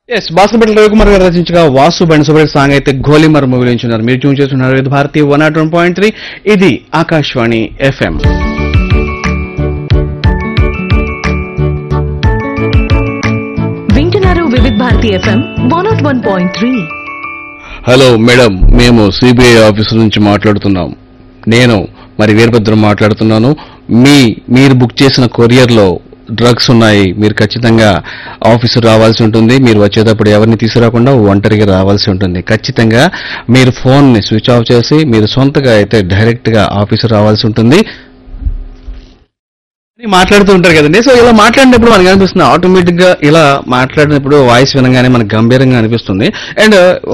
yes basketball Ravikumar గారు రచించగా వాసు బండి Subrahmanya song అయితే గోలిమర్ మూవీలో ఉంచున్నారు మీరు ట్యూన్ చేస్తున్నారు ఇది Bharati one naught one point three ఇది ఆకాశవాణి ఎఫ్ఎం వింటున్నారు Vividh Bharati F M one naught one point three hello madam మేము సిబిఐ ఆఫీస్ నుంచి మాట్లాడుతున్నాం నేను మరి వీరభద్రం మాట్లాడుతున్నాను మీ మీరు బుక్ చేసిన కొరియర్లో డ్రగ్స్ ఉన్నాయి మీరు ఖచ్చితంగా ఆఫీసు రావాల్సి ఉంటుంది మీరు వచ్చేటప్పుడు ఎవరిని తీసుకురాకుండా ఒంటరిగా రావాల్సి ఉంటుంది ఖచ్చితంగా మీరు ఫోన్ని స్విచ్ ఆఫ్ చేసి మీరు సొంతగా అయితే డైరెక్ట్గా ఆఫీసు రావాల్సి ఉంటుంది అని మాట్లాడుతూ ఉంటారు కదండి సో ఇలా మాట్లాడినప్పుడు మనకి అనిపిస్తుంది ఆటోమేటిక్ గా ఇలా మాట్లాడినప్పుడు వాయిస్ వినగానే మనకు గంభీరంగా అనిపిస్తుంది అండ్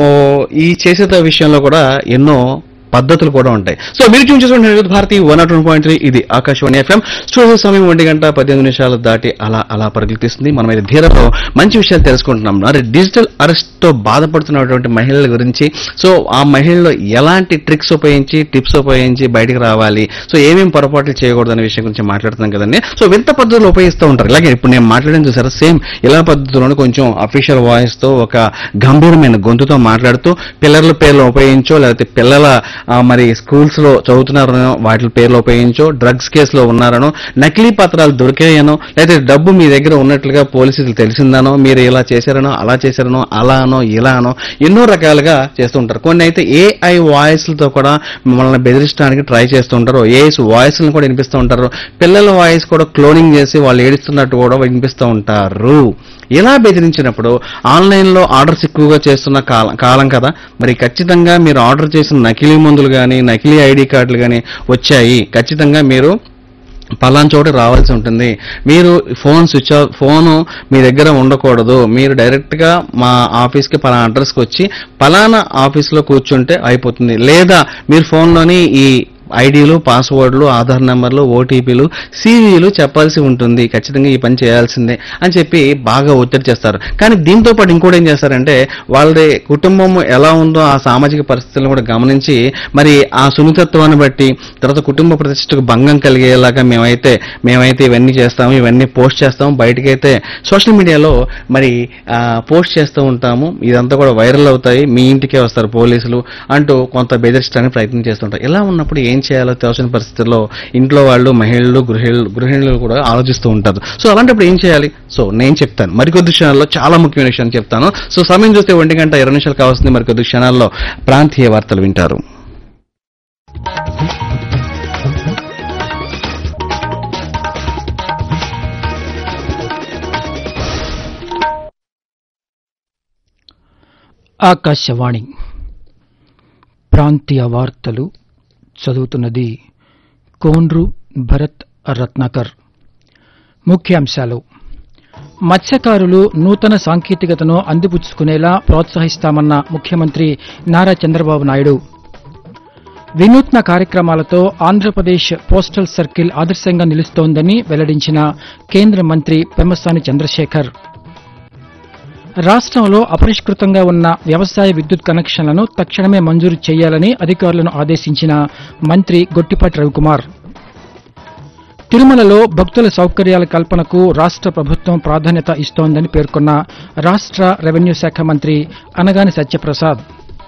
ఈ చేసేత విషయంలో కూడా ఎన్నో పద్ధతులు కూడా ఉంటాయి సో మీరు చూసి చూసుకోండి Vividh Bharati one naught one point three ఇది ఆకాశవాణి ఎఫ్ఎం స్టూడియో సమయం ఒంటి గంట పద్దెనిమిది నిమిషాలు దాటి అలా అలా పరుగులు తీస్తుంది మనం అయితే ధీరలో మంచి విషయాలు తెలుసుకుంటున్నాం మరి డిజిటల్ అరెస్ట్ తో బాధపడుతున్నటువంటి మహిళల గురించి సో ఆ మహిళలు ఎలాంటి ట్రిక్స్ ఉపయోగించి టిప్స్ ఉపయోగించి బయటికి రావాలి సో ఏమేమి పొరపాట్లు చేయకూడదు అనే విషయం గురించి మాట్లాడుతున్నాం కదండి సో వింత పద్ధతులు ఉపయోగిస్తూ ఉంటారు ఇలాగే ఇప్పుడు నేను మాట్లాడిన చూసారా సేమ్ ఇలా పద్ధతిలోనే కొంచెం అఫీషియల్ వాయిస్ తో ఒక గంభీరమైన గొంతుతో మాట్లాడుతూ పిల్లల పేర్లు ఉపయోగించో లేకపోతే పిల్లల ఆ, మరి స్కూల్స్ లో చదువుతున్నారనో వాటి పేర్లు ఉపయోగించో డ్రగ్స్ కేసులో ఉన్నారనో నకిలీ పత్రాలు దొరికాయనో లేకపోతే డబ్బు మీ దగ్గర ఉన్నట్లుగా పోలీసులు తెలిసిందనో మీరు ఇలా చేశారనో అలా చేశారనో అలానో ఇలానో ఎన్నో రకాలుగా చేస్తూ ఉంటారు కొన్ని అయితే ఏఐ వాయిస్లతో కూడా మిమ్మల్ని బెదిరించడానికి ట్రై చేస్తూ ఉంటారు ఏఐస్ వాయిస్లను కూడా వినిపిస్తూ ఉంటారు పిల్లల వాయిస్ కూడా క్లోనింగ్ చేసి వాళ్ళు ఏడుస్తున్నట్టు కూడా వినిపిస్తూ ఉంటారు ఇలా బెదిరించినప్పుడు ఆన్లైన్ లో ఆర్డర్స్ ఎక్కువగా చేస్తున్న కాలం కాలం కదా మరి ఖచ్చితంగా మీరు ఆర్డర్ చేసిన నకిలీ మందులు కానీ నకిలీ ఐడి కార్డులు కానీ వచ్చాయి ఖచ్చితంగా మీరు పలానా చోట రావాల్సి ఉంటుంది మీరు ఫోన్ స్విచ్ ఆఫ్ ఫోను మీ దగ్గర ఉండకూడదు మీరు డైరెక్ట్ గా మా ఆఫీస్ కి పలానా అడ్రస్ కి వచ్చి పలానా ఆఫీస్ లో కూర్చుంటే అయిపోతుంది లేదా మీరు ఫోన్లోని ఈ ఐడీలు పాస్వర్డ్లు ఆధార్ నెంబర్లు ఓటీపీలు సివిలు చెప్పాల్సి ఉంటుంది ఖచ్చితంగా ఈ పని చేయాల్సిందే అని చెప్పి బాగా ఒత్తిడి చేస్తారు కానీ దీంతో పాటు ఇంకోటి ఏం చేస్తారంటే వాళ్ళది కుటుంబం ఎలా ఉందో ఆ సామాజిక పరిస్థితులను కూడా గమనించి మరి ఆ సున్నితత్వాన్ని బట్టి తర్వాత కుటుంబ ప్రతిష్టకు భంగం కలిగేలాగా మేమైతే మేమైతే ఇవన్నీ చేస్తాము ఇవన్నీ పోస్ట్ చేస్తాము బయటకైతే సోషల్ మీడియాలో మరి ఆ, పోస్ట్ చేస్తూ ఉంటాము ఇదంతా కూడా వైరల్ అవుతాయి మీ ఇంటికే వస్తారు పోలీసులు అంటూ కొంత బెదిరించడానికి ప్రయత్నం చేస్తుంటారు ఇలా ఉన్నప్పుడు ఏం చేయాలో తెలిసిన పరిస్థితుల్లో ఇంట్లో వాళ్ళు మహిళలు గృహిణులు గృహిణులు కూడా ఆలోచిస్తూ ఉంటారు సో అలాంటప్పుడు ఏం చేయాలి సో నేను చెప్తాను మరికొద్ది క్షణాల్లో చాలా ముఖ్యమైన విషయం చెప్తాను సో సమయం చూస్తే ఒంటి గంట ఇరవై నిమిషాలు కావాల్సింది మరికొద్ది క్షణాల్లో ప్రాంతీయ వార్తలు వింటారు ఆకాశవాణి ప్రాంతీయ వార్తలు చదువుతున్నది కోండ్రు భరత్ రత్నాకర్ ముఖ్యాంశాలు మత్స్యకారులు నూతన సాంకేతికతను అందిపుచ్చుకునేలా ప్రోత్సహిస్తామన్న ముఖ్యమంత్రి నారా చంద్రబాబు నాయుడు వినూత్న కార్యక్రమాలతో ఆంధ్రప్రదేశ్ పోస్టల్ సర్కిల్ ఆదర్శంగా నిలుస్తోందని వెల్లడించిన కేంద్ర మంత్రి పెమ్మసాని చంద్రశేఖర్ రాష్ట్రంలో అపరిష్కృతంగా ఉన్న వ్యవసాయ విద్యుత్ కనెక్షన్లను తక్షణమే మంజూరు చేయాలని అధికారులను ఆదేశించిన మంత్రి గొట్టిపాటి రవికుమార్ తిరుమలలో భక్తుల సౌకర్యాల కల్పనకు రాష్ట్ర ప్రభుత్వం ప్రాధాన్యత ఇస్తోందని పేర్కొన్న రాష్ట్ర రెవెన్యూ శాఖ మంత్రి అనగాని సత్యప్రసాద్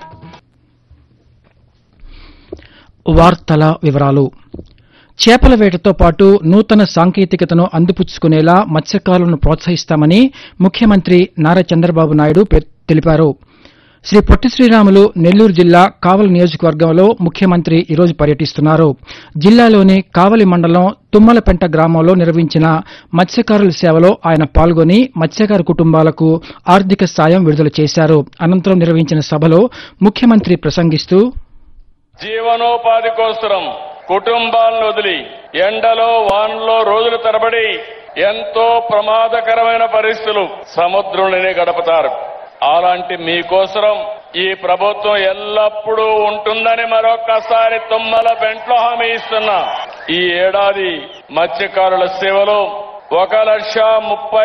వార్తల వివరాలు చేపల వేటతో పాటు నూతన సాంకేతికతను అందిపుచ్చుకునేలా మత్స్యకారులను ప్రోత్సహిస్తామని ముఖ్యమంత్రి నారా చంద్రబాబు నాయుడు పే- తెలిపారు శ్రీ పొట్టి శ్రీరాములు నెల్లూరు జిల్లా కావలి నియోజకవర్గంలో ముఖ్యమంత్రి ఈరోజు పర్యటిస్తున్నారు జిల్లాలోని కావలి మండలం తుమ్మలపెంట గ్రామంలో నిర్వహించిన మత్స్యకారుల సేవలో ఆయన పాల్గొని మత్స్యకార కుటుంబాలకు ఆర్థిక సాయం విడుదల చేశారు అనంతరం నిర్వహించిన సభలో ముఖ్యమంత్రి ప్రసంగిస్తూ జీవనోపాధి కోసరం కుటుంబాలను వదిలి ఎండలో వానలో రోజుల తరబడి ఎంతో ప్రమాదకరమైన పరిస్థితులు సముద్రంలోనే గడుపుతారు అలాంటి మీకోసరం ఈ ప్రభుత్వం ఎల్లప్పుడూ ఉంటుందని మరొక్కసారి తుమ్మల బెంట్లో హామీ ఇస్తున్నా ఈ ఏడాది మత్స్యకారుల సేవలో ఒక లక్ష ముప్పై